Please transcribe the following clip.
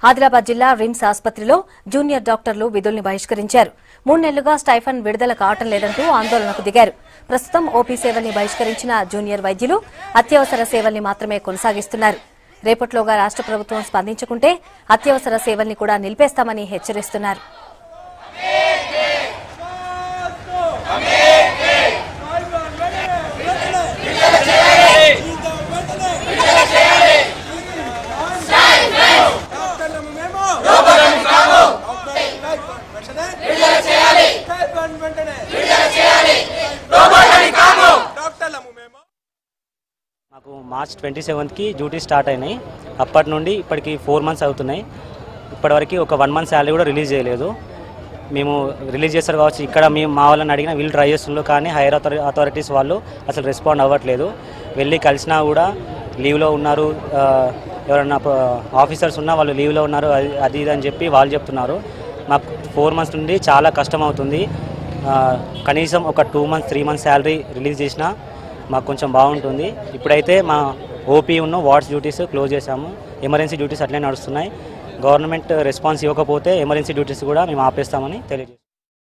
ఆదిలాబాద్ జిల్లా రిమ్స్ ఆసుపత్రిలో జూనియర్ డాక్టర్లు విధుల్ని బహిష్కరించారు మూడు నెలలుగా స్టైఫన్ విడుదల కావటం లేదంటూ ఆందోళనకు దిగారు ప్రస్తుతం ఓపీ సేవల్ని బహిష్కరించిన జూనియర్ వైద్యులు అత్యవసర సేవల్ని మాత్రమే కొనసాగిస్తున్నారు రేపట్లోగా రాష్ట్ర ప్రభుత్వం స్పందించకుంటే అత్యవసర సేవల్ని కూడా నిలిపేస్తామని హెచ్చరిస్తున్నారు డాక్టర్లము మేము డాక్టర్లము కాము వెంటనే విడుదల చేయాలి వెంటనే విడుదల చేయాలి డాక్టర్లము మేము మాకు మార్చ్ ట్వంటీ సెవెంత్కి డ్యూటీ స్టార్ట్ అయినాయి అప్పటి నుండి ఇప్పటికి ఫోర్ మంత్స్ అవుతున్నాయి ఇప్పటివరకు ఒక వన్ మంత్ శాలరీ కూడా రిలీజ్ చేయలేదు మేము రిలీజ్ చేస్తారు కావచ్చు ఇక్కడ మేము మా వాళ్ళని అడిగిన వీళ్ళు ట్రై చేస్తున్నారు కానీ హైయర్ అథారి అథారిటీస్ వాళ్ళు అసలు రెస్పాండ్ అవ్వట్లేదు వెళ్ళి కలిసినా కూడా లీవ్లో ఉన్నారు ఆ, ఎవరన్నా ఆఫీసర్స్ ఉన్నా వాళ్ళు లీవ్లో ఉన్నారు అది అది ఇది అని చెప్పి వాళ్ళు చెప్తున్నారు మాకు ఫోర్ మంత్స్ నుండి చాలా కష్టం అవుతుంది ఆ, కనీసం ఒక two months three months salary release చేసినా మాకు కొంచెం బాగుంటుంది ఇప్పుడైతే మా ఓపీ ఉన్న వార్డ్స్ డ్యూటీస్ క్లోజ్ చేశాము ఎమర్జెన్సీ డ్యూటీస్ అట్లే నడుస్తున్నాయి గవర్నమెంట్ రెస్పాన్స్ ఇవ్వకపోతే ఎమర్జెన్సీ డ్యూటీస్ కూడా మేము ఆపేస్తామని తెలియజేస్తాం